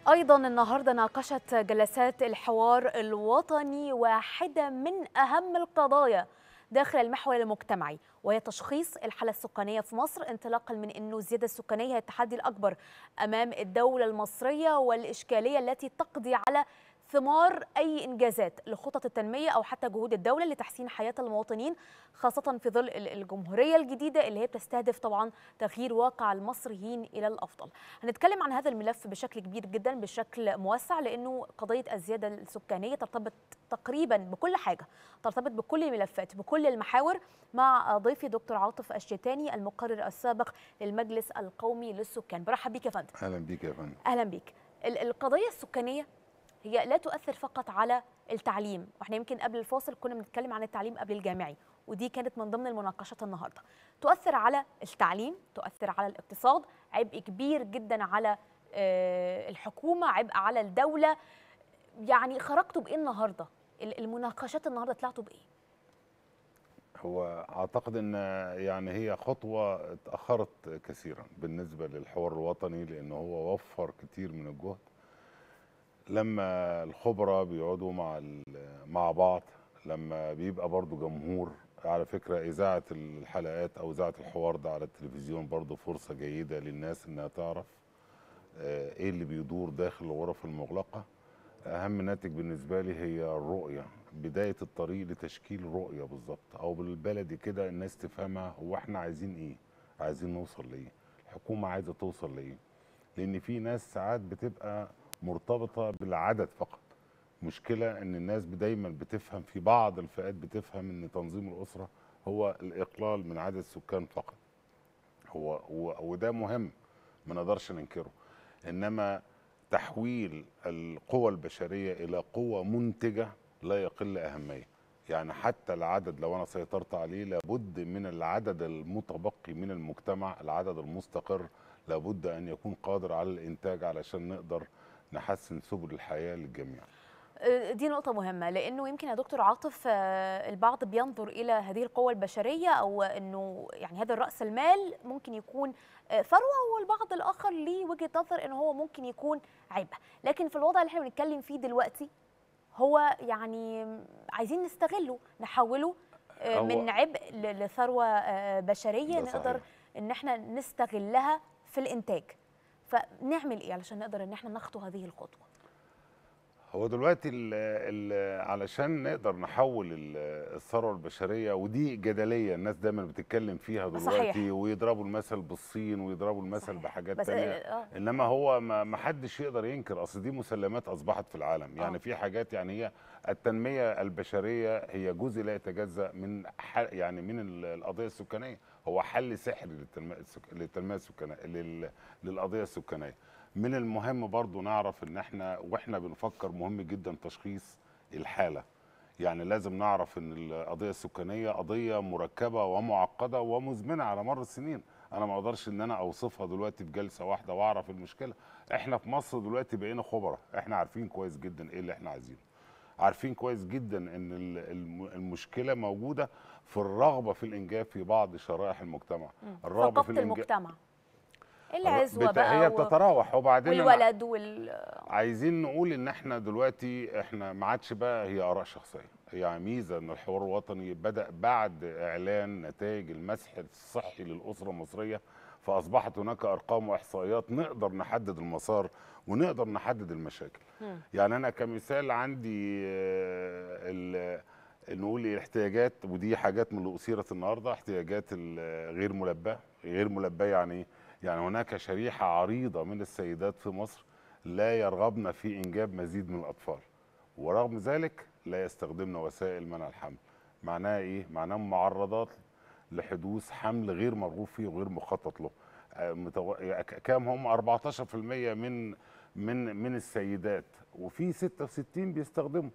أيضا النهاردة ناقشت جلسات الحوار الوطني واحدة من أهم القضايا داخل المحور المجتمعي وهي تشخيص الحالة السكانية في مصر انطلاقا من أنه الزيادة السكانية هي التحدي الأكبر أمام الدولة المصرية والإشكالية التي تقضي على ثمار أي إنجازات لخطط التنمية أو حتى جهود الدولة لتحسين حياة المواطنين خاصة في ظل الجمهورية الجديدة اللي هي بتستهدف طبعا تغيير واقع المصريين إلى الأفضل هنتكلم عن هذا الملف بشكل كبير جدا بشكل موسع لأنه قضية الزيادة السكانية ترتبط تقريبا بكل حاجة ترتبط بكل الملفات بكل المحاور مع ضيفي دكتور عاطف الشتاني المقرر السابق للمجلس القومي للسكان برحب بيك يا فندم اهلا بيك يا فندم اهلا بيك القضيه السكانيه هي لا تؤثر فقط على التعليم واحنا يمكن قبل الفاصل كنا بنتكلم عن التعليم قبل الجامعي ودي كانت من ضمن المناقشات النهارده تؤثر على التعليم تؤثر على الاقتصاد عبء كبير جدا على الحكومه عبء على الدوله يعني خرجتوا بايه النهارده المناقشات النهارده طلعتوا بايه هو اعتقد ان يعني هي خطوه اتاخرت كثيرا بالنسبه للحوار الوطني لان هو وفر كتير من الجهد لما الخبراء بيقعدوا مع مع بعض لما بيبقى برضو جمهور على فكره اذاعه الحلقات او اذاعه الحوار ده على التلفزيون برضو فرصه جيده للناس انها تعرف ايه اللي بيدور داخل الغرف المغلقه اهم ناتج بالنسبه لي هي الرؤيه بدايه الطريق لتشكيل رؤيه بالظبط او بالبلدي كده الناس تفهمها هو احنا عايزين ايه عايزين نوصل لايه الحكومه عايزه توصل لايه لان في ناس ساعات بتبقى مرتبطه بالعدد فقط مشكله ان الناس دايما بتفهم في بعض الفئات بتفهم ان تنظيم الاسره هو الاقلال من عدد السكان فقط هو وده مهم ما نقدرش ننكره انما تحويل القوى البشريه الى قوه منتجه لا يقل اهميه يعني حتى العدد لو انا سيطرت عليه لابد من العدد المتبقي من المجتمع العدد المستقر لابد ان يكون قادر على الانتاج علشان نقدر نحسن سبل الحياه للجميع دي نقطة مهمة لأنه يمكن يا دكتور عاطف البعض بينظر إلى هذه القوة البشرية أو أنه يعني هذا الرأس المال ممكن يكون ثروة والبعض الآخر ليه وجهة نظر أنه هو ممكن يكون عبء لكن في الوضع اللي احنا بنتكلم فيه دلوقتي هو يعني عايزين نستغله نحوله من عبء لثروة بشرية نقدر ان احنا نستغلها في الانتاج فنعمل ايه علشان نقدر ان احنا نخطو هذه الخطوه هو دلوقتي ال ال علشان نقدر نحول الثروه البشريه ودي جدليه الناس دايما بتتكلم فيها دلوقتي صحيح. ويضربوا المثل بالصين ويضربوا المثل صحيح. بحاجات بس تانية آه. انما هو ما حدش يقدر ينكر اصل دي مسلمات اصبحت في العالم يعني آه. في حاجات يعني هي التنميه البشريه هي جزء لا يتجزا من حل يعني من القضيه السكانيه هو حل سحري للتنميه السك- للتنميه السكانيه لل- للقضيه السكانيه من المهم برضو نعرف ان احنا واحنا بنفكر مهم جدا تشخيص الحاله يعني لازم نعرف ان القضيه السكانيه قضيه مركبه ومعقده ومزمنه على مر السنين انا ما اقدرش ان انا اوصفها دلوقتي في جلسه واحده واعرف المشكله احنا في مصر دلوقتي بقينا خبراء احنا عارفين كويس جدا ايه اللي احنا عايزينه عارفين كويس جدا ان ال- الم- المشكله موجوده في الرغبه في الانجاب في بعض شرائح المجتمع الرغبه ثقافه في الانجاب المجتمع العزوه بت- بقى هي و- بتتراوح وبعدين أنا والولد وال عايزين نقول ان احنا دلوقتي احنا ما عادش بقى هي اراء شخصيه هي ميزه ان الحوار الوطني بدا بعد اعلان نتائج المسح الصحي للاسره المصريه فاصبحت هناك ارقام واحصائيات نقدر نحدد المسار ونقدر نحدد المشاكل مم. يعني انا كمثال عندي آه، ال- نقول الاحتياجات ودي حاجات من اللي اثيرت النهارده احتياجات الغير ملباه غير ملباه يعني ايه؟ يعني هناك شريحه عريضه من السيدات في مصر لا يرغبن في انجاب مزيد من الاطفال ورغم ذلك لا يستخدمن وسائل منع الحمل معناها ايه معناها معرضات لحدوث حمل غير مرغوب فيه وغير مخطط له آه، متو... يعني ك- كام هم 14% من من من السيدات وفي 66 بيستخدموا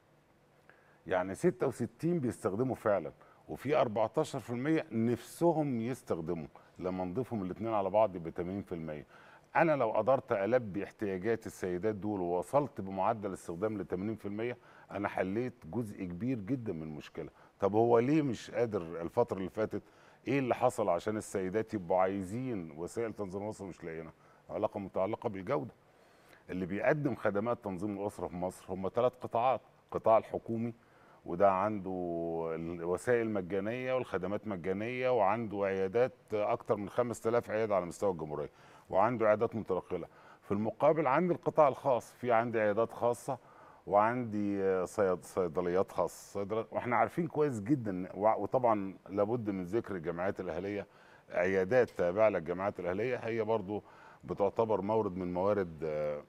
يعني 66 بيستخدموا فعلا وفي 14% نفسهم يستخدموا لما نضيفهم الاثنين على بعض يبقى 80% انا لو قدرت البي احتياجات السيدات دول ووصلت بمعدل استخدام ل 80% انا حليت جزء كبير جدا من المشكله طب هو ليه مش قادر الفتره اللي فاتت ايه اللي حصل عشان السيدات يبقوا عايزين وسائل تنظيم الوصل مش لاقيينها علاقه متعلقه بالجوده اللي بيقدم خدمات تنظيم الاسره في مصر هم ثلاث قطاعات القطاع الحكومي وده عنده الوسائل مجانيه والخدمات مجانيه وعنده عيادات اكتر من 5000 عياده على مستوى الجمهوريه وعنده عيادات متنقله في المقابل عندي القطاع الخاص في عندي عيادات خاصه وعندي صيد صيدليات خاصه صيدليات واحنا عارفين كويس جدا وطبعا لابد من ذكر الجمعيات الاهليه عيادات تابعه للجامعات الاهليه هي برضو بتعتبر مورد من موارد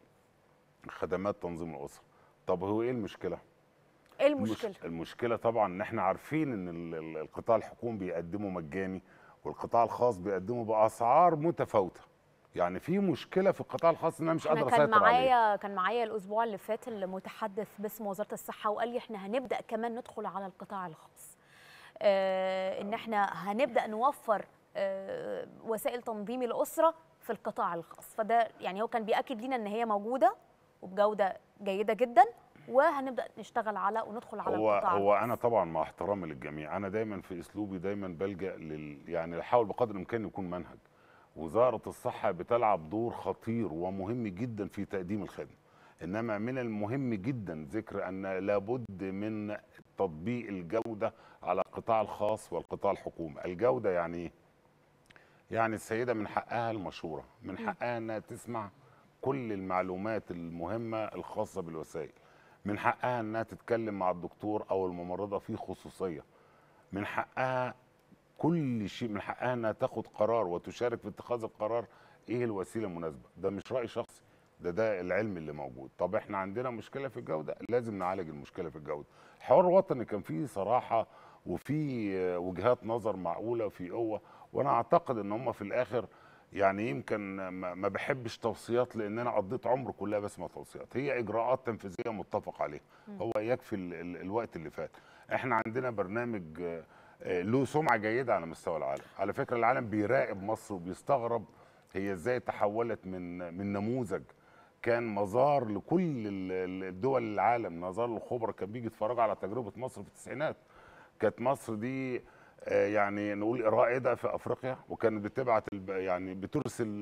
خدمات تنظيم الاسره طب هو ايه المشكله ايه المشكله المشكله طبعا ان احنا عارفين ان القطاع الحكومي بيقدمه مجاني والقطاع الخاص بيقدمه باسعار متفاوته يعني في مشكله في القطاع الخاص ان انا مش قادر اسيطر كان معايا كان معايا الاسبوع اللي فات المتحدث باسم وزاره الصحه وقال لي احنا هنبدا كمان ندخل على القطاع الخاص آه ان احنا هنبدا نوفر آه وسائل تنظيم الاسره في القطاع الخاص فده يعني هو كان بياكد لنا ان هي موجوده وبجوده جيده جدا وهنبدا نشتغل على وندخل على هو القطاع هو انا طبعا مع احترامي للجميع انا دايما في اسلوبي دايما بلجا لل يعني احاول بقدر الامكان يكون منهج وزاره الصحه بتلعب دور خطير ومهم جدا في تقديم الخدمه انما من المهم جدا ذكر ان لابد من تطبيق الجوده على القطاع الخاص والقطاع الحكومي الجوده يعني ايه يعني السيده من حقها المشوره من حقها انها تسمع كل المعلومات المهمه الخاصه بالوسائل من حقها انها تتكلم مع الدكتور او الممرضه في خصوصيه من حقها كل شيء من حقها انها تاخد قرار وتشارك في اتخاذ القرار ايه الوسيله المناسبه ده مش راي شخصي ده ده العلم اللي موجود طب احنا عندنا مشكله في الجوده لازم نعالج المشكله في الجوده الحوار الوطني كان فيه صراحه وفي وجهات نظر معقوله وفي قوه وانا اعتقد ان هم في الاخر يعني يمكن ما بحبش توصيات لان انا قضيت عمر كلها بسمع توصيات هي اجراءات تنفيذيه متفق عليها هو يكفي ال ال الوقت اللي فات احنا عندنا برنامج له سمعه جيده على مستوى العالم على فكره العالم بيراقب مصر وبيستغرب هي ازاي تحولت من من نموذج كان مزار لكل الدول العالم مزار للخبراء كان بيجي يتفرجوا على تجربه مصر في التسعينات كانت مصر دي يعني نقول رائده في افريقيا وكانت بتبعت يعني بترسل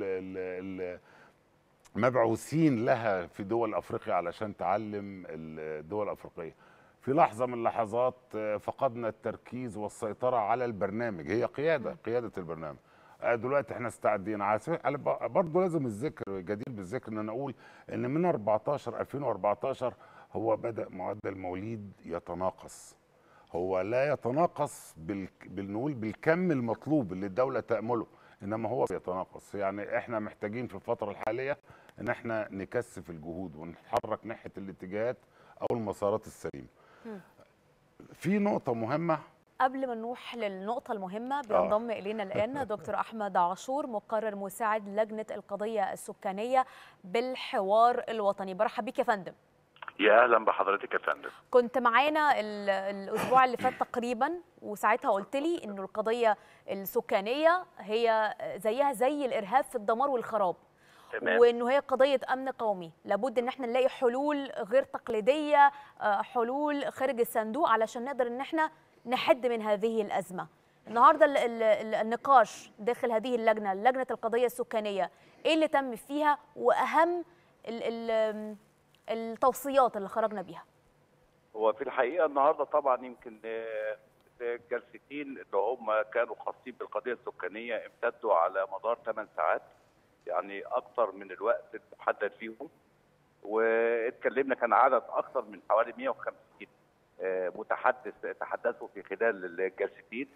مبعوثين لها في دول افريقيا علشان تعلم الدول الافريقيه في لحظه من اللحظات فقدنا التركيز والسيطره على البرنامج هي قياده قياده البرنامج دلوقتي احنا استعدينا على برضه لازم الذكر جدير بالذكر ان انا اقول ان من 14 2014 هو بدا معدل المواليد يتناقص هو لا يتناقص بال... بالنقول بالكم المطلوب اللي الدوله تامله انما هو يتناقص يعني احنا محتاجين في الفتره الحاليه ان احنا نكثف الجهود ونتحرك ناحيه الاتجاهات او المسارات السليمه في نقطه مهمه قبل ما نروح للنقطة المهمة بينضم آه. إلينا الآن دكتور أحمد عاشور مقرر مساعد لجنة القضية السكانية بالحوار الوطني برحب بيك يا فندم يا اهلا بحضرتك يا فندم كنت معانا الاسبوع اللي فات تقريبا وساعتها قلت لي انه القضيه السكانيه هي زيها زي الارهاب في الدمار والخراب تمام. وانه هي قضيه امن قومي لابد ان احنا نلاقي حلول غير تقليديه حلول خارج الصندوق علشان نقدر ان احنا نحد من هذه الازمه النهارده ال ال النقاش داخل هذه اللجنه لجنه القضيه السكانيه ايه اللي تم فيها واهم ال ال التوصيات اللي خرجنا بيها هو في الحقيقه النهارده طبعا يمكن الجلستين اللي هم كانوا خاصين بالقضيه السكانيه امتدوا على مدار 8 ساعات يعني اكثر من الوقت المحدد فيهم واتكلمنا كان عدد اكثر من حوالي 150 متحدث تحدثوا في خلال الجلستين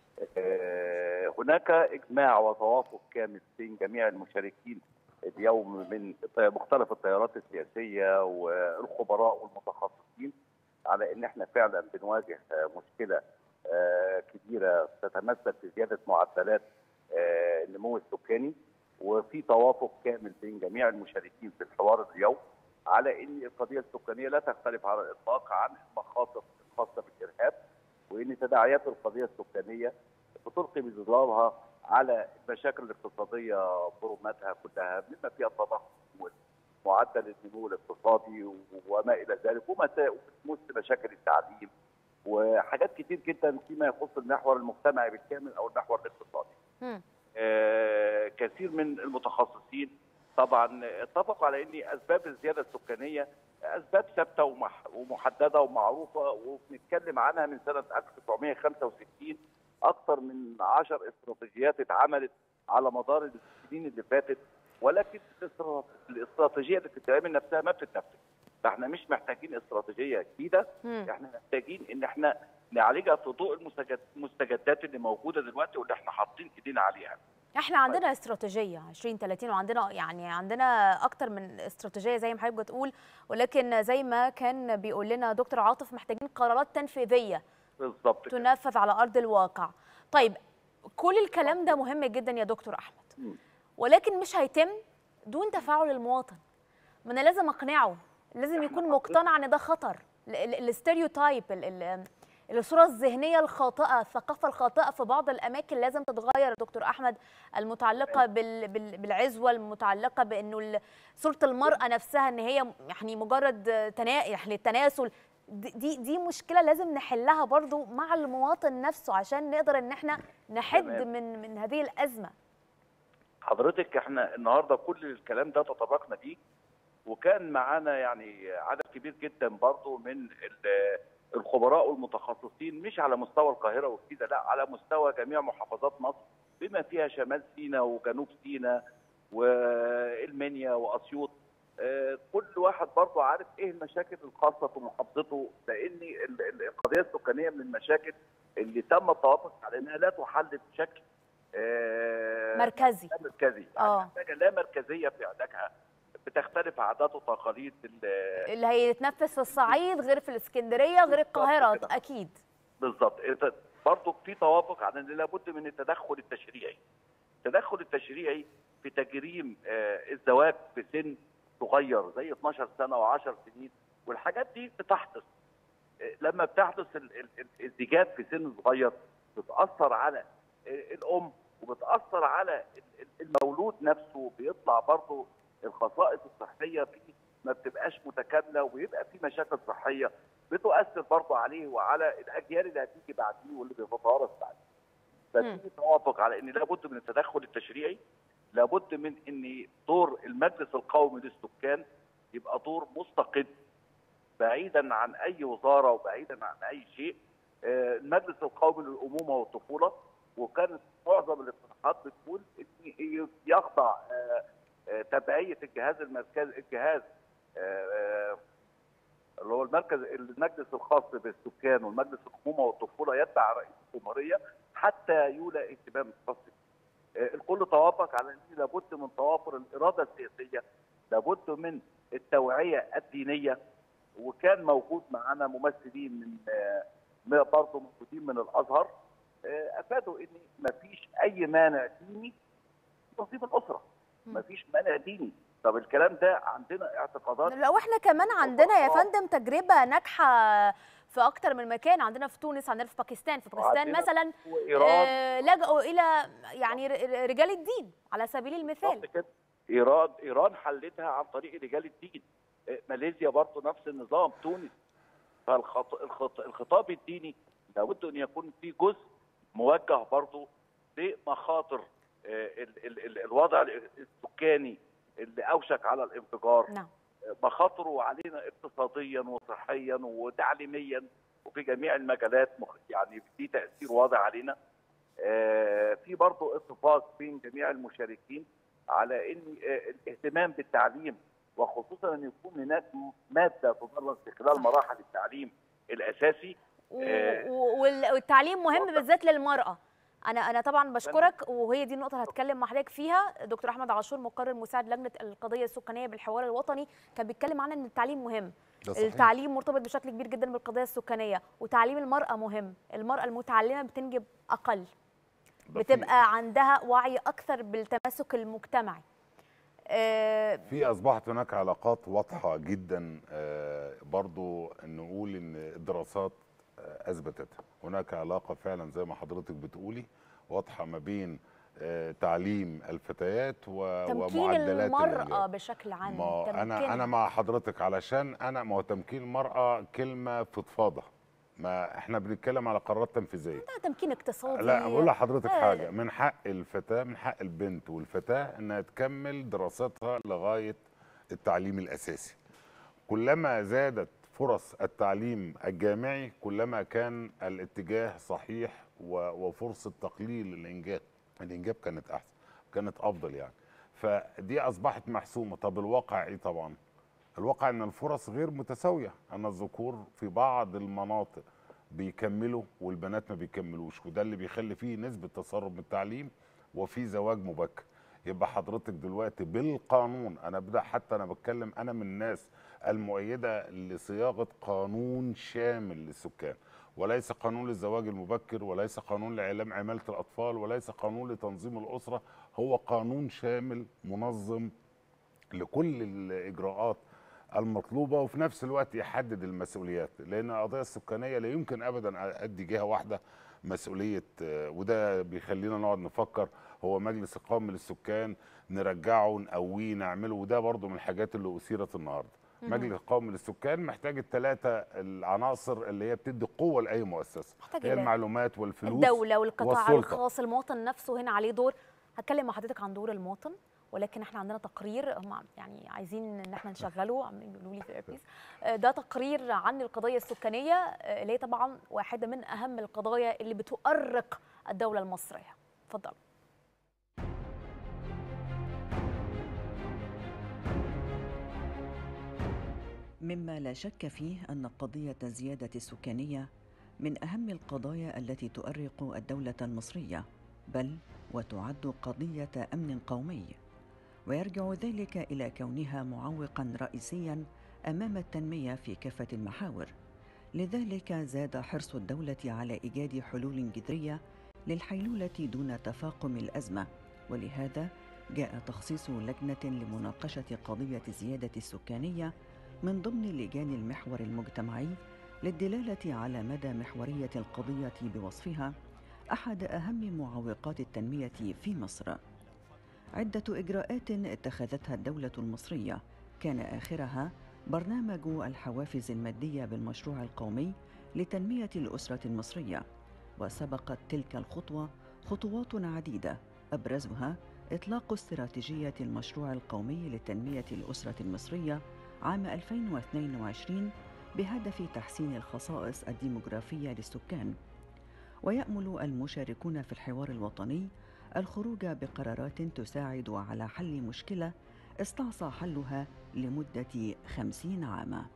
هناك اجماع وتوافق كامل بين جميع المشاركين اليوم من مختلف التيارات السياسيه والخبراء والمتخصصين على ان احنا فعلا بنواجه مشكله كبيره تتمثل في زياده معدلات النمو السكاني وفي توافق كامل بين جميع المشاركين في الحوار اليوم على ان القضيه السكانيه لا تختلف على الاطلاق عن المخاطر الخاصه بالارهاب وان تداعيات القضيه السكانيه بتلقي بظلالها على المشاكل الاقتصاديه برمتها كلها بما فيها التضخم ومعدل النمو الاقتصادي وما الى ذلك وبتمس مشاكل التعليم وحاجات كتير جدا فيما يخص المحور المجتمعي بالكامل او المحور الاقتصادي. آه كثير من المتخصصين طبعا اتفقوا على ان اسباب الزياده السكانيه اسباب ثابته ومح- ومحدده ومعروفه وبنتكلم عنها من سنه 1965 اكثر من 10 استراتيجيات اتعملت على مدار السنين اللي فاتت ولكن الاسترا- الاستراتيجيه اللي بتتعمل نفسها ما بتتنفذ فاحنا مش محتاجين استراتيجيه جديده مم. احنا محتاجين ان احنا نعالجها في ضوء المستجد- المستجدات اللي موجوده دلوقتي واللي احنا حاطين ايدينا عليها احنا عندنا استراتيجيه 2030 وعندنا يعني عندنا اكتر من استراتيجيه زي ما حضرتك بتقول ولكن زي ما كان بيقول لنا دكتور عاطف محتاجين قرارات تنفيذيه بالظبط كده. تنفذ على ارض الواقع طيب كل الكلام ده مهم جدا يا دكتور احمد مم. ولكن مش هيتم دون تفاعل المواطن ما انا لازم اقنعه لازم يكون مقتنع ان ده خطر الاستيريوتايب الصوره الذهنيه الخاطئه الثقافه الخاطئه في بعض الاماكن لازم تتغير يا دكتور احمد المتعلقه بال بال بالعزوه المتعلقه بانه ال- صوره المراه نفسها ان هي يعني مجرد تنا يعني التناسل دي- دي دي مشكله لازم نحلها برضو مع المواطن نفسه عشان نقدر ان احنا نحد تمام. من من هذه الازمه حضرتك احنا النهارده كل الكلام ده تطرقنا فيه وكان معانا يعني عدد كبير جدا برضو من ال- الخبراء والمتخصصين مش على مستوى القاهره والجيزه لا على مستوى جميع محافظات مصر بما فيها شمال سيناء وجنوب سيناء والمنيا واسيوط آه، كل واحد برضو عارف ايه المشاكل الخاصه في محافظته لان ال- ال- القضيه السكانيه من المشاكل اللي تم التوافق على انها لا تحل بشكل آه، مركزي لا مركزي آه. يعني محتاجه لا مركزيه في علاجها بتختلف عادات وتقاليد ال- اللي هيتنفذ في الصعيد غير في الاسكندريه غير القاهره كده. اكيد بالظبط إذا برضه في توافق على ان لابد من التدخل التشريعي التدخل التشريعي في تجريم آه، الزواج في سن صغير زي 12 سنه و10 سنين والحاجات دي بتحدث آه، لما بتحدث ال- ال- ال- الزيجات في سن صغير بتاثر على آه، الام وبتاثر على ال- ال- المولود نفسه بيطلع برضه الخصائص الصحيه فيه ما بتبقاش متكامله ويبقى في مشاكل صحيه بتؤثر برضه عليه وعلى الاجيال اللي هتيجي بعديه واللي بتتوارث بعديه. مم. ففي توافق على ان لابد من التدخل التشريعي لابد من ان دور المجلس القومي للسكان يبقى دور مستقل بعيدا عن اي وزاره وبعيدا عن اي شيء آه، المجلس القومي للامومه والطفوله وكانت معظم الاقتراحات بتقول ان يخضع آه، آه، تبعيه الجهاز المركزي الجهاز آه، آه، اللي هو المركز المجلس الخاص بالسكان والمجلس الامومه والطفوله يتبع رئيس الجمهوريه حتى يولى اهتمام خاص به. آه، الكل توافق على ان لابد من توافر الاراده السياسيه لابد من التوعيه الدينيه وكان موجود معانا ممثلين من آه، من- برضه موجودين من الازهر آه، افادوا ان ما فيش اي مانع ديني في تنظيم الاسره ما فيش مانع ديني طب الكلام ده عندنا اعتقادات لو احنا كمان عندنا يا فندم تجربه ناجحه في اكتر من مكان عندنا في تونس عندنا في باكستان في باكستان وعندنا مثلا وايران آه، لجأوا الى يعني ر- رجال الدين على سبيل المثال بالظبط كده ايران ايران حلتها عن طريق رجال الدين آه، ماليزيا برضه نفس النظام تونس فالخطاب الديني لابد ان يكون في جزء موجه برضه لمخاطر آه، ال- ال- ال- الوضع السكاني اللي اوشك على الانفجار نعم مخاطره علينا اقتصاديا وصحيا وتعليميا وفي جميع المجالات مخ- يعني في تاثير واضح علينا آه، في برضه اتفاق بين جميع المشاركين على ان آه، الاهتمام بالتعليم وخصوصا ان يكون هناك ماده تدرس في خلال مراحل التعليم الاساسي و- آه، و- وال- والتعليم مهم واضح. بالذات للمرأة أنا أنا طبعا بشكرك وهي دي النقطة اللي هتكلم مع حضرتك فيها دكتور أحمد عاشور مقرر مساعد لجنة القضية السكانية بالحوار الوطني كان بيتكلم معانا إن التعليم مهم ده صحيح. التعليم مرتبط بشكل كبير جدا بالقضية السكانية وتعليم المرأة مهم المرأة المتعلمة بتنجب أقل ده في- بتبقى عندها وعي أكثر بالتماسك المجتمعي آه، في اصبحت هناك علاقات واضحه جدا آه، برضو نقول ان الدراسات آه، اثبتتها هناك علاقه فعلا زي ما حضرتك بتقولي واضحه ما بين آه، تعليم الفتيات و- تمكين ومعدلات المرأة الإنجاب. بشكل عام ما انا تمكينها. انا مع حضرتك علشان انا ما هو تمكين المراه كلمه فضفاضه ما احنا بنتكلم على قرارات تنفيذيه ده تمكين اقتصادي لا بقول لحضرتك آه. حاجه من حق الفتاه من حق البنت والفتاه انها تكمل دراستها لغايه التعليم الاساسي كلما زادت فرص التعليم الجامعي كلما كان الاتجاه صحيح و- وفرصه تقليل الانجاب الانجاب كانت احسن كانت افضل يعني فدي اصبحت محسومه طب الواقع ايه طبعا الواقع ان الفرص غير متساويه ان الذكور في بعض المناطق بيكملوا والبنات ما بيكملوش وده اللي بيخلي فيه نسبه تسرب من التعليم وفي زواج مبكر يبقى حضرتك دلوقتي بالقانون انا ابدا حتى انا بتكلم انا من الناس المؤيده لصياغه قانون شامل للسكان وليس قانون للزواج المبكر وليس قانون لاعلام عماله الاطفال وليس قانون لتنظيم الاسره هو قانون شامل منظم لكل الاجراءات المطلوبه وفي نفس الوقت يحدد المسؤوليات لان القضيه السكانيه لا يمكن ابدا ادي جهه واحده مسؤوليه آه، وده بيخلينا نقعد نفكر هو مجلس القومي للسكان نرجعه نقويه نعمله وده برضو من الحاجات اللي اثيرت النهارده مجلس القومي للسكان محتاج الثلاثه العناصر اللي هي بتدي قوه لاي مؤسسه محتاج هي ال- المعلومات والفلوس الدولة والقطاع والسلطة. الخاص المواطن نفسه هنا عليه دور هتكلم مع حضرتك عن دور المواطن ولكن احنا عندنا تقرير هم يعني عايزين ان احنا نشغله عمالين بيقولوا لي في الايربيس آه، ده تقرير عن القضيه السكانيه آه، اللي هي طبعا واحده من اهم القضايا اللي بتؤرق الدوله المصريه اتفضل مما لا شك فيه أن قضية الزيادة السكانية من أهم القضايا التي تؤرق الدولة المصرية بل وتعد قضية أمن قومي ويرجع ذلك إلى كونها معوقا رئيسيا أمام التنمية في كافة المحاور لذلك زاد حرص الدولة على إيجاد حلول جذرية للحيلولة دون تفاقم الأزمة ولهذا جاء تخصيص لجنة لمناقشة قضية الزيادة السكانية من ضمن لجان المحور المجتمعي للدلالة على مدى محورية القضية بوصفها أحد أهم معوقات التنمية في مصر. عدة إجراءات اتخذتها الدولة المصرية كان آخرها برنامج الحوافز المادية بالمشروع القومي لتنمية الأسرة المصرية، وسبقت تلك الخطوة خطوات عديدة أبرزها إطلاق استراتيجية المشروع القومي لتنمية الأسرة المصرية عام 2022 بهدف تحسين الخصائص الديموغرافية للسكان ويأمل المشاركون في الحوار الوطني الخروج بقرارات تساعد على حل مشكلة استعصى حلها لمدة خمسين عاماً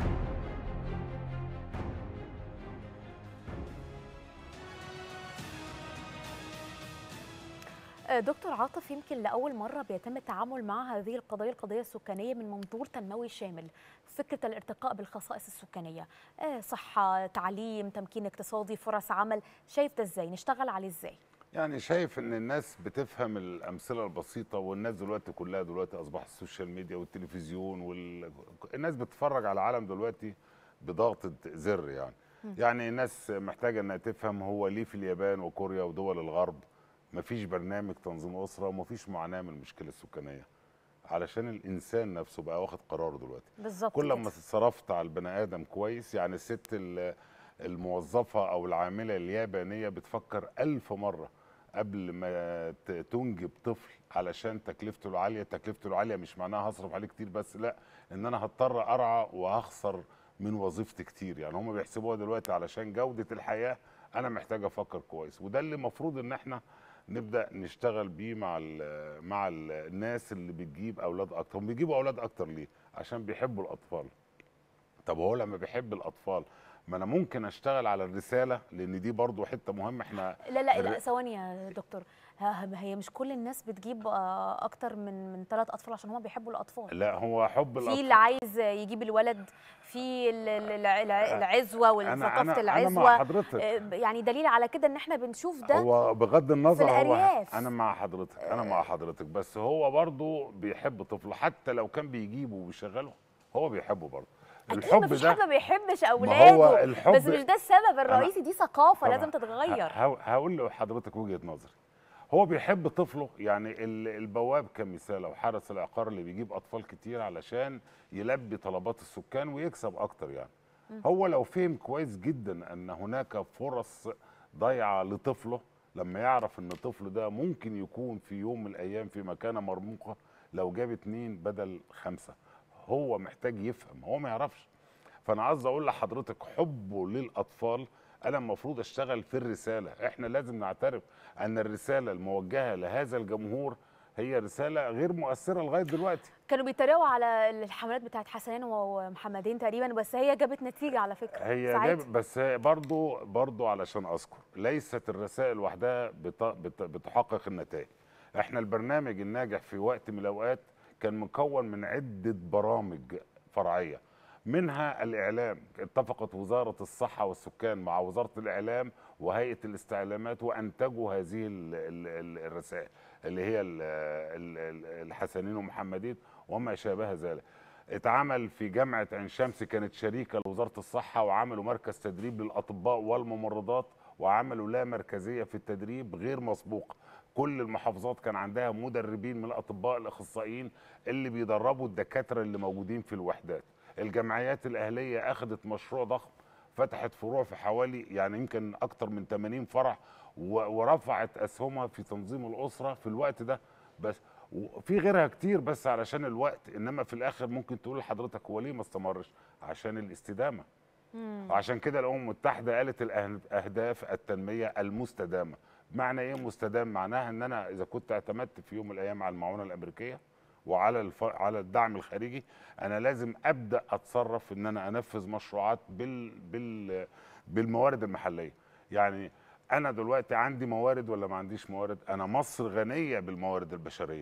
آه، دكتور عاطف يمكن لأول مرة بيتم التعامل مع هذه القضايا القضية السكانية من منظور تنموي شامل فكرة الارتقاء بالخصائص السكانية آه، صحة تعليم تمكين اقتصادي فرص عمل شايف ده ازاي نشتغل عليه ازاي يعني شايف ان الناس بتفهم الامثله البسيطه والناس دلوقتي كلها دلوقتي اصبح السوشيال ميديا والتلفزيون وال... الناس بتتفرج على العالم دلوقتي بضغطه زر يعني يعني الناس محتاجه انها تفهم هو ليه في اليابان وكوريا ودول الغرب مفيش برنامج تنظيم اسره ومفيش معاناه من المشكله السكانيه علشان الانسان نفسه بقى واخد قرار دلوقتي بالظبط كل كده. ما اتصرفت على البني ادم كويس يعني الست ال- الموظفه او العامله اليابانيه بتفكر ألف مره قبل ما ت- تنجب طفل علشان تكلفته العاليه تكلفته العاليه مش معناها هصرف عليه كتير بس لا ان انا هضطر ارعى وهخسر من وظيفتي كتير يعني هم بيحسبوها دلوقتي علشان جوده الحياه انا محتاج افكر كويس وده اللي المفروض ان احنا نبدا نشتغل بيه مع ال مع ال الناس اللي بتجيب اولاد اكتر هم بيجيبوا اولاد اكتر ليه عشان بيحبوا الاطفال طب هو لما بيحب الاطفال ما انا ممكن اشتغل على الرساله لان دي برضو حته مهمه احنا لا لا لا الر- ثواني يا دكتور ها- هي مش كل الناس بتجيب آه، اكتر من من ثلاث اطفال عشان هم بيحبوا الاطفال لا هو حب في الاطفال اللي عايز يجيب الولد في ال- ال- الع- الع- العزوه انا والثقافه انا انا العزوه مع حضرتك آه، يعني دليل على كده ان احنا بنشوف ده هو بغض النظر هو الأرياف. انا مع حضرتك انا مع حضرتك بس هو برضو بيحب طفله حتى لو كان بيجيبه وبيشغله هو بيحبه برضه اكيد مفيش حد ما بيحبش اولاده الحب- بس مش ده السبب الرئيسي دي ثقافه طبعاً. لازم تتغير ه- ه- هقول لحضرتك وجهه نظري هو بيحب طفله يعني ال- البواب كمثال او حارس العقار اللي بيجيب اطفال كتير علشان يلبي طلبات السكان ويكسب اكتر يعني مم. هو لو فهم كويس جدا ان هناك فرص ضايعه لطفله لما يعرف ان طفله ده ممكن يكون في يوم من الايام في مكانه مرموقه لو جاب اتنين بدل خمسه هو محتاج يفهم هو ما يعرفش فانا عايز اقول لحضرتك حبه للاطفال انا المفروض اشتغل في الرساله احنا لازم نعترف ان الرساله الموجهه لهذا الجمهور هي رساله غير مؤثره لغايه دلوقتي كانوا بيتريقوا على الحملات بتاعت حسنين ومحمدين تقريبا بس هي جابت نتيجه على فكره هي ساعتها. جاب بس برضو برضو علشان اذكر ليست الرسائل وحدها بت- بت- بتحقق النتائج احنا البرنامج الناجح في وقت من الاوقات كان مكون من عده برامج فرعيه منها الاعلام اتفقت وزاره الصحه والسكان مع وزاره الاعلام وهيئه الاستعلامات وانتجوا هذه ال- ال- ال- الرسائل اللي هي ال- ال- ال- الحسنين ومحمدين وما شابه ذلك اتعمل في جامعة عين شمس كانت شريكة لوزارة الصحة وعملوا مركز تدريب للأطباء والممرضات وعملوا لا مركزية في التدريب غير مسبوقة كل المحافظات كان عندها مدربين من الأطباء الأخصائيين اللي بيدربوا الدكاترة اللي موجودين في الوحدات الجمعيات الأهلية أخذت مشروع ضخم فتحت فروع في حوالي يعني يمكن أكتر من 80 فرع و- ورفعت أسهمها في تنظيم الأسرة في الوقت ده بس وفي غيرها كتير بس علشان الوقت انما في الاخر ممكن تقول لحضرتك هو ليه ما استمرش عشان الاستدامه عشان كده الامم المتحده قالت الأهد- اهداف التنميه المستدامه معنى ايه مستدام معناها ان انا اذا كنت اعتمدت في يوم من الايام على المعونه الامريكيه وعلى الف... على الدعم الخارجي انا لازم ابدا اتصرف ان انا انفذ مشروعات بال... بال... بالموارد المحليه يعني انا دلوقتي عندي موارد ولا ما عنديش موارد انا مصر غنيه بالموارد البشريه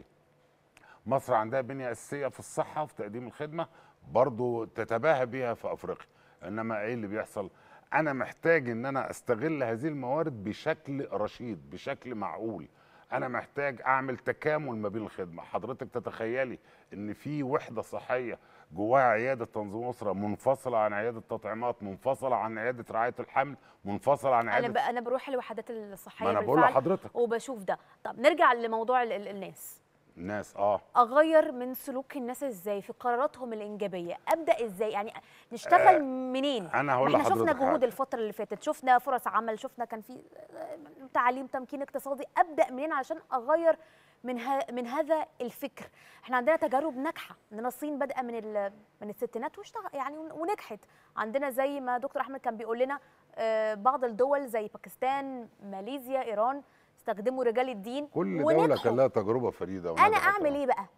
مصر عندها بنية أساسية في الصحة وفي تقديم الخدمة برضو تتباهى بيها في أفريقيا إنما إيه اللي بيحصل أنا محتاج إن أنا أستغل هذه الموارد بشكل رشيد بشكل معقول أنا محتاج أعمل تكامل ما بين الخدمة حضرتك تتخيلي إن في وحدة صحية جواها عيادة تنظيم أسرة منفصلة عن عيادة تطعيمات منفصلة عن عيادة رعاية الحمل منفصلة عن انا عيادة ب... انا بروح الوحدات الصحيه ما أنا بقول بالفعل لحضرتك وبشوف ده طب نرجع لموضوع ال... ال- الناس الناس آه اغير من سلوك الناس ازاي في قراراتهم الانجابيه ابدا ازاي يعني نشتغل منين أنا هقول ما احنا شفنا لحضرتك جهود حاجة. الفتره اللي فاتت شفنا فرص عمل شفنا كان في تعليم تمكين اقتصادي ابدا منين علشان اغير من ها من هذا الفكر احنا عندنا تجارب ناجحه عندنا الصين بادئه من ال- من الستينات واشتغل يعني ون- ونجحت عندنا زي ما دكتور احمد كان بيقول لنا آه، بعض الدول زي باكستان ماليزيا ايران استخدموا رجال الدين كل دولة ونجحوا. كان لها تجربة فريدة انا ونجحت. اعمل ايه بقى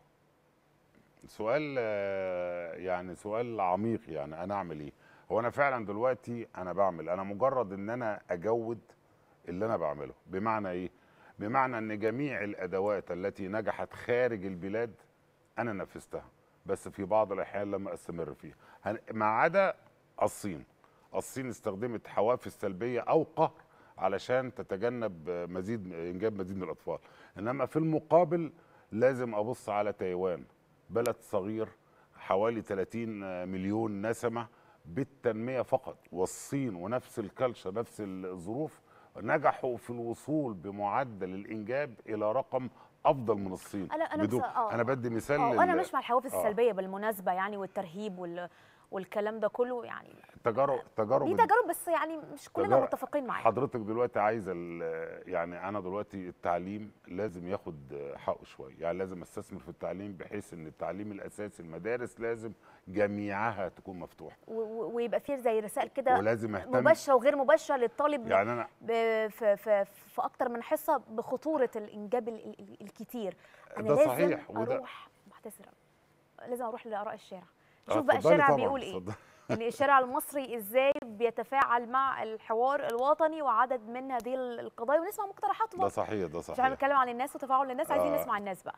سؤال آه، يعني سؤال عميق يعني انا اعمل ايه هو انا فعلا دلوقتي انا بعمل انا مجرد ان انا اجود اللي انا بعمله بمعنى ايه بمعنى ان جميع الادوات التي نجحت خارج البلاد انا نفذتها بس في بعض الاحيان لم استمر فيها هن- ما عدا الصين الصين استخدمت حوافز سلبيه او قهر علشان تتجنب مزيد انجاب مزيد من الاطفال انما في المقابل لازم ابص على تايوان بلد صغير حوالي 30 مليون نسمه بالتنميه فقط والصين ونفس الكالتشر نفس الظروف نجحوا في الوصول بمعدل الانجاب الى رقم افضل من الصين انا انا بدون بس آه. انا بدي مثال اه انا لل- مش مع الحوافز آه. السلبيه بالمناسبه يعني والترهيب وال والكلام ده كله يعني تجارب تجارب دي تجارب بس يعني مش كلنا تجارب- متفقين معاها حضرتك دلوقتي عايزه ال- يعني انا دلوقتي التعليم لازم ياخد حقه شويه يعني لازم استثمر في التعليم بحيث ان التعليم الاساسي المدارس لازم جميعها تكون مفتوحه و- و- ويبقى في زي رسائل كده ولازم اهتم مباشره وغير مباشره للطالب يعني انا ب- في في في اكتر من حصه بخطوره الانجاب ال- ال- الكتير انا ده لازم صحيح، وده- اروح بعتذر لازم اروح لاراء الشارع آه، شوف بقى اتفضلي الشارع طبعاً، بيقول ايه اتفضلي. ان الشارع المصري ازاي بيتفاعل مع الحوار الوطني وعدد من هذه القضايا ونسمع مقترحاتهم ده صحيح ده مش احنا صحيح بنتكلم عن الناس وتفاعل الناس عايزين آه. نسمع الناس بقى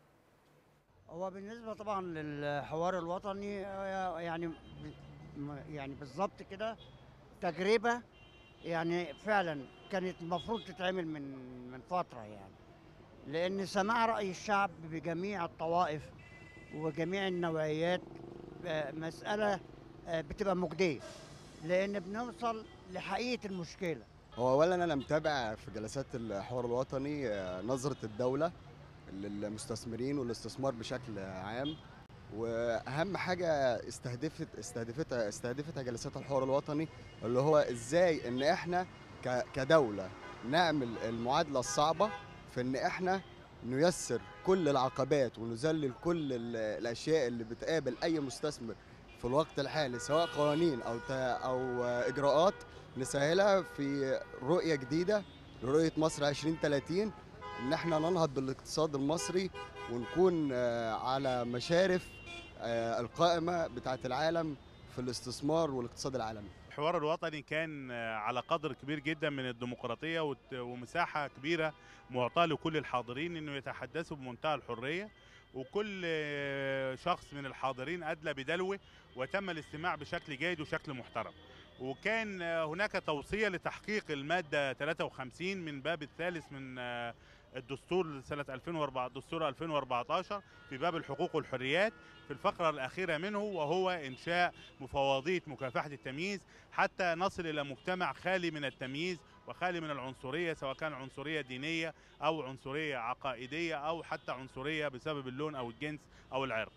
هو بالنسبة طبعا للحوار الوطني آه، يعني ب- م- يعني بالظبط كده تجربة يعني فعلا كانت المفروض تتعمل من من فترة يعني لأن سماع رأي الشعب بجميع الطوائف وجميع النوعيات آه، مسألة آه، بتبقى مجدية لأن بنوصل لحقيقة المشكلة هو اولا انا متابع في جلسات الحوار الوطني آه، نظره الدوله للمستثمرين والاستثمار بشكل عام واهم حاجه استهدفت استهدفتها استهدفتها جلسات الحوار الوطني اللي هو ازاي ان احنا ك- كدوله نعمل المعادله الصعبه في ان احنا نيسر كل العقبات ونذلل كل ال- الاشياء اللي بتقابل اي مستثمر في الوقت الحالي سواء قوانين او تا- او اجراءات نسهلها في رؤيه جديده لرؤيه مصر 2030 ان احنا ننهض بالاقتصاد المصري ونكون آه، على مشارف آه، القائمه بتاعه العالم في الاستثمار والاقتصاد العالمي الحوار الوطني كان آه، على قدر كبير جدا من الديمقراطيه وت- ومساحه كبيره معطاه لكل الحاضرين انه يتحدثوا بمنتهى الحريه وكل آه، شخص من الحاضرين ادلى بدلوه وتم الاستماع بشكل جيد وشكل محترم وكان آه، هناك توصيه لتحقيق الماده 53 من باب الثالث من آه، الدستور سنه 2004 دستور 2014 في باب الحقوق والحريات في الفقره الاخيره منه وهو انشاء مفوضيه مكافحه التمييز حتى نصل الى مجتمع خالي من التمييز وخالي من العنصريه سواء كان عنصريه دينيه او عنصريه عقائديه او حتى عنصريه بسبب اللون او الجنس او العرق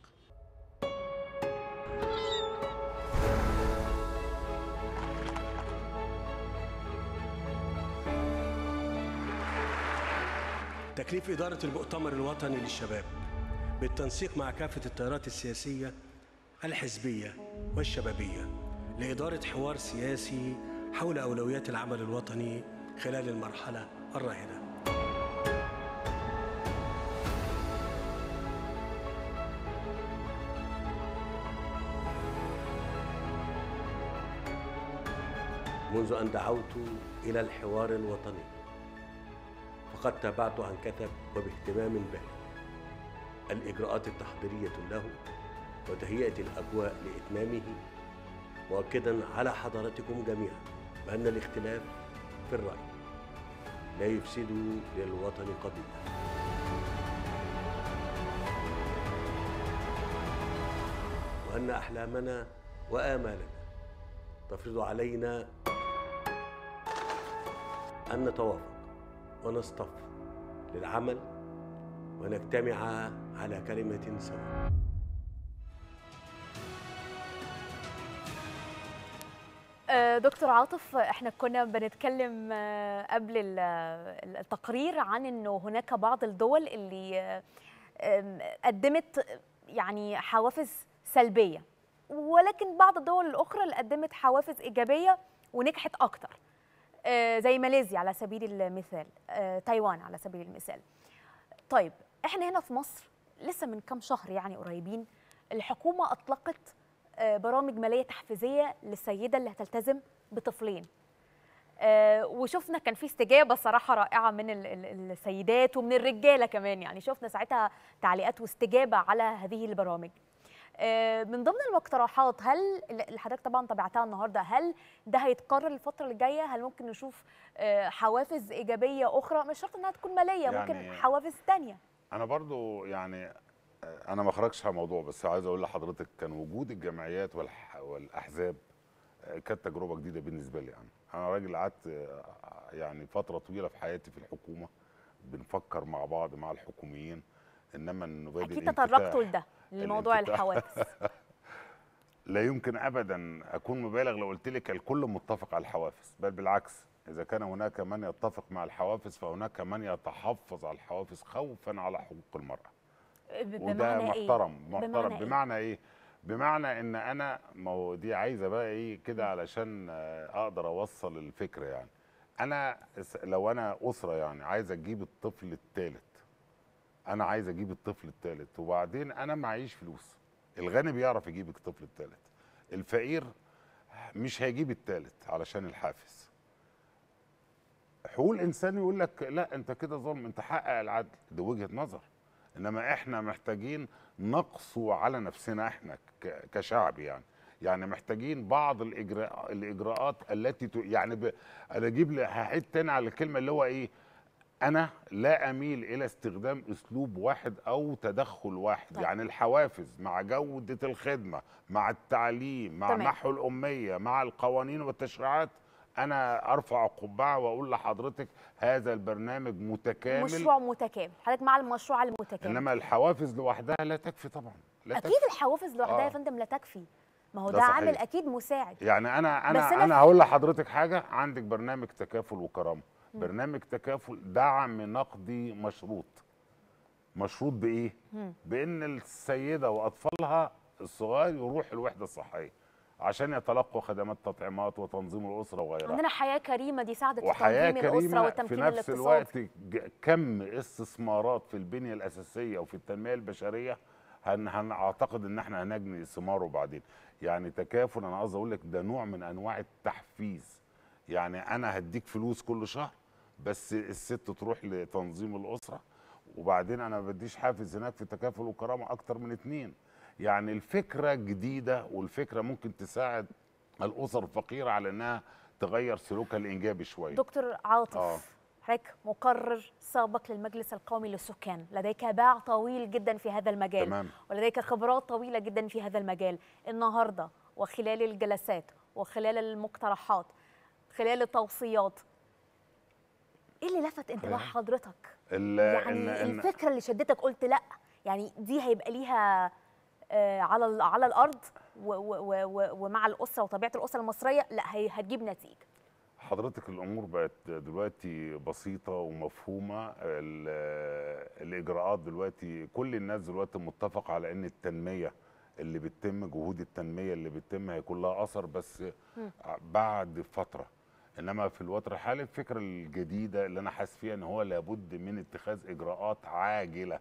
تكليف إدارة المؤتمر الوطني للشباب بالتنسيق مع كافة التيارات السياسية الحزبية والشبابية لإدارة حوار سياسي حول أولويات العمل الوطني خلال المرحلة الراهنة منذ أن دعوت إلى الحوار الوطني فقد تابعت عن كثب وباهتمام بالغ الإجراءات التحضيرية له وتهيئة الأجواء لإتمامه مؤكدا على حضراتكم جميعا بأن الاختلاف في الرأي لا يفسد للوطن قضية وأن أحلامنا وآمالنا تفرض علينا أن نتوافق ونصطف للعمل ونجتمع على كلمة سواء آه، دكتور عاطف احنا كنا بنتكلم آه، قبل ال- التقرير عن انه هناك بعض الدول اللي آه، آم، قدمت يعني حوافز سلبيه ولكن بعض الدول الاخرى اللي قدمت حوافز ايجابيه ونجحت اكتر آه، زي ماليزيا على سبيل المثال آه، تايوان على سبيل المثال طيب احنا هنا في مصر لسه من كام شهر يعني قريبين الحكومه اطلقت آه، برامج ماليه تحفيزيه للسيده اللي هتلتزم بطفلين آه، وشفنا كان في استجابه صراحه رائعه من ال- ال- السيدات ومن الرجاله كمان يعني شفنا ساعتها تعليقات واستجابه على هذه البرامج آه، من ضمن المقترحات هل اللي حضرتك طبعا تابعتها النهارده هل ده هيتكرر الفتره اللي جايه هل ممكن نشوف آه، حوافز ايجابيه اخرى مش شرط انها تكون ماليه ممكن يعني- حوافز تانية انا برضو يعني آه، انا ما خرجش على الموضوع بس عايز اقول لحضرتك كان وجود الجمعيات والح- والاحزاب آه، كانت تجربه جديده بالنسبه لي انا انا راجل قعدت آه، يعني فتره طويله في حياتي في الحكومه بنفكر مع بعض مع الحكوميين انما نبادر اكيد انفتاح تطرقتوا لده لموضوع الانفتاح. الحوافز لا يمكن ابدا اكون مبالغ لو قلت لك الكل متفق على الحوافز بل بالعكس اذا كان هناك من يتفق مع الحوافز فهناك من يتحفظ على الحوافز خوفا على حقوق المراه ب- وده بمعنى ايه محترم محترم بمعنى إيه؟ بمعنى ايه بمعنى ان انا ما هو دي عايزه بقى ايه كده علشان آه، اقدر اوصل الفكره يعني انا س- لو انا اسره يعني عايز اجيب الطفل الثالث انا عايز اجيب الطفل الثالث وبعدين انا معيش فلوس الغني بيعرف يجيب الطفل الثالث الفقير مش هيجيب الثالث علشان الحافز حقوق الانسان يقول لك لا انت كده ظلم انت حقق العدل ده وجهه نظر انما احنا محتاجين نقسو على نفسنا احنا ك- كشعب يعني يعني محتاجين بعض الاجراء الاجراءات التي ت... يعني ب... انا اجيب لي هعيد تاني على الكلمه اللي هو ايه انا لا اميل الى استخدام اسلوب واحد او تدخل واحد طيب. طيب. يعني الحوافز مع جوده الخدمه مع التعليم مع تمام. محو الاميه مع القوانين والتشريعات انا ارفع قبعه واقول لحضرتك هذا البرنامج متكامل مشروع متكامل حضرتك مع المشروع المتكامل انما الحوافز لوحدها لا تكفي طبعا لا اكيد تكفي. الحوافز لوحدها يا آه. فندم لا تكفي ما هو ده ده صحيح. عامل اكيد مساعد يعني انا بس انا أنا انا في- هقول لحضرتك حاجه عندك برنامج تكافل وكرامه مم. برنامج تكافل دعم نقدي مشروط مشروط بايه مم. بان السيده واطفالها الصغار يروح الوحده الصحيه عشان يتلقوا خدمات تطعيمات وتنظيم الاسره وغيرها عندنا حياه كريمه دي ساعدت في وحياه تنظيم الاسره كريمه في والتمكين نفس الاقتصادي الوقت ج- كم استثمارات في البنيه الاساسيه وفي التنميه البشريه هن هن اعتقد ان احنا هنجني ثماره بعدين يعني تكافل انا عاوز اقول لك ده نوع من انواع التحفيز يعني انا هديك فلوس كل شهر بس الست تروح لتنظيم الاسره وبعدين انا ما بديش حافز هناك في تكافل وكرامه اكتر من اتنين يعني الفكره جديده والفكره ممكن تساعد الاسر الفقيره على انها تغير سلوكها الانجابي شويه دكتور عاطف آه. حضرتك مقرر سابق للمجلس القومي للسكان لديك باع طويل جدا في هذا المجال تمام. ولديك خبرات طويله جدا في هذا المجال النهارده وخلال الجلسات وخلال المقترحات خلال التوصيات ايه اللي لفت انتباه خلال- حضرتك ال- يعني إن- إن- الفكره اللي شدتك قلت لا يعني دي هيبقى ليها آه، على ال- على الارض و- و- و- و- ومع الاسره وطبيعه الاسره المصريه لا هي هتجيب نتيجه حضرتك الامور بقت دلوقتي بسيطه ومفهومه ال- الاجراءات دلوقتي كل الناس دلوقتي متفق على ان التنميه اللي بتتم جهود التنميه اللي بتتم هيكون لها اثر بس مم. بعد فتره انما في الوقت الحالي الفكره الجديده اللي انا حاسس فيها ان هو لابد من اتخاذ اجراءات عاجله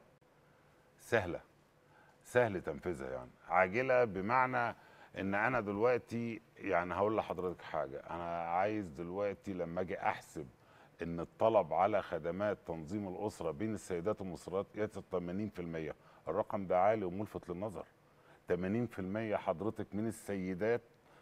سهله سهل تنفيذها يعني عاجله بمعنى ان انا دلوقتي يعني هقول لحضرتك حاجه انا عايز دلوقتي لما اجي احسب ان الطلب على خدمات تنظيم الاسره بين السيدات والمصريات يصل 80% الرقم ده عالي وملفت للنظر 80% حضرتك من السيدات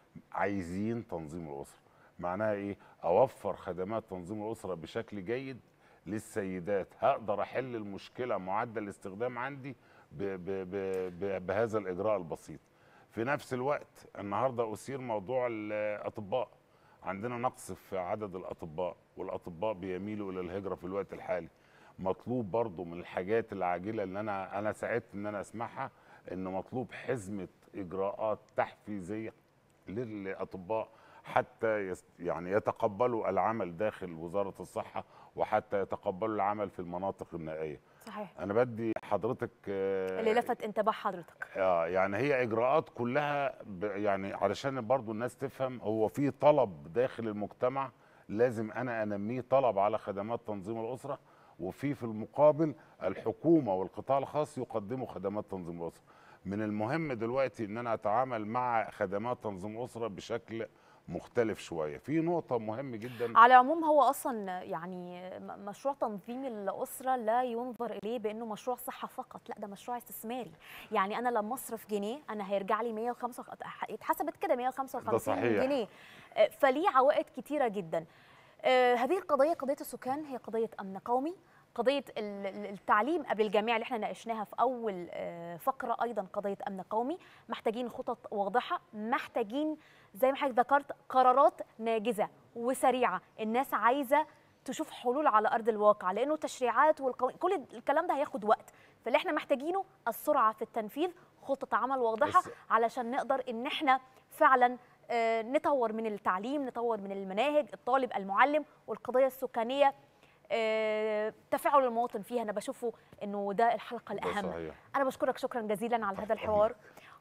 عايزين تنظيم الاسره معناها ايه اوفر خدمات تنظيم الاسره بشكل جيد للسيدات هقدر احل المشكله معدل الاستخدام عندي ب ب ب ب بهذا الاجراء البسيط في نفس الوقت النهارده اثير موضوع الاطباء عندنا نقص في عدد الاطباء والاطباء بيميلوا الى الهجره في الوقت الحالي مطلوب برضو من الحاجات العاجله اللي انا انا سعدت ان انا اسمعها ان مطلوب حزمه اجراءات تحفيزيه للاطباء حتى يس يعني يتقبلوا العمل داخل وزاره الصحه وحتى يتقبلوا العمل في المناطق النائيه صحيح انا بدي حضرتك آه، اللي لفت انتباه حضرتك اه يعني هي اجراءات كلها ب- يعني علشان برضو الناس تفهم هو في طلب داخل المجتمع لازم انا انميه طلب على خدمات تنظيم الاسره وفي في المقابل الحكومه والقطاع الخاص يقدموا خدمات تنظيم الاسره من المهم دلوقتي ان انا اتعامل مع خدمات تنظيم الاسره بشكل مختلف شويه في نقطه مهمه جدا على العموم هو اصلا يعني م- مشروع تنظيم الاسره لا ينظر اليه بانه مشروع صحه فقط لا ده مشروع استثماري يعني انا لما اصرف جنيه انا هيرجع لي 105 اتحسبت كده 155 صحيح. جنيه آه، فليه عوائد كتيره جدا آه، هذه القضيه قضيه السكان هي قضيه امن قومي قضيه ال- ال- التعليم قبل الجميع اللي احنا ناقشناها في اول آه، فقره ايضا قضيه امن قومي محتاجين خطط واضحه محتاجين زي ما حضرتك ذكرت قرارات ناجزه وسريعه الناس عايزه تشوف حلول على ارض الواقع لانه تشريعات والقوانين كل الكلام ده هياخد وقت فاللي احنا محتاجينه السرعه في التنفيذ خطه عمل واضحه بس- علشان نقدر ان احنا فعلا آه، نطور من التعليم نطور من المناهج الطالب المعلم والقضيه السكانيه آه، تفاعل المواطن فيها انا بشوفه انه ده الحلقه ده الاهم صحيح. انا بشكرك شكرا جزيلا على هذا تحت الحوار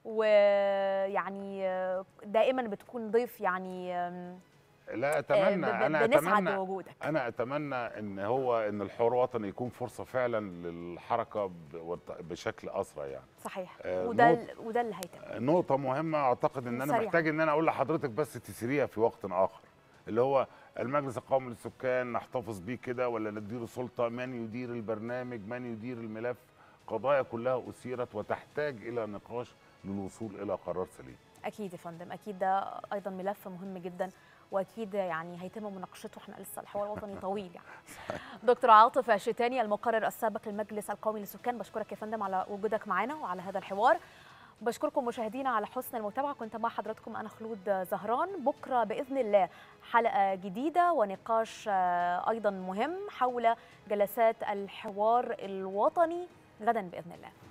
ويعني آه، دائما بتكون ضيف يعني آم، لا آه، اتمنى ب- ب- انا بنسعد اتمنى بوجودك انا اتمنى ان هو ان الحوار الوطني يكون فرصه فعلا للحركه ب- والت- بشكل اسرع يعني صحيح آه، وده نقط- ال- وده اللي هيتم نقطة مهمة أعتقد إن أنا سريعاً. محتاج إن أنا أقول لحضرتك بس تسريها في وقت آخر اللي هو المجلس القومي للسكان نحتفظ بيه كده ولا نديله سلطة من يدير البرنامج من يدير الملف قضايا كلها أثيرت وتحتاج إلى نقاش للوصول إلى قرار سليم اكيد يا فندم اكيد ده ايضا ملف مهم جدا واكيد يعني هيتم مناقشته احنا لسه الحوار الوطني طويل يعني دكتور عاطف الشتاني المقرر السابق للمجلس القومي للسكان بشكرك يا فندم على وجودك معنا وعلى هذا الحوار بشكركم مشاهدينا على حسن المتابعه كنت مع حضراتكم انا خلود زهران بكره باذن الله حلقه جديده ونقاش آه، ايضا مهم حول جلسات الحوار الوطني غدا باذن الله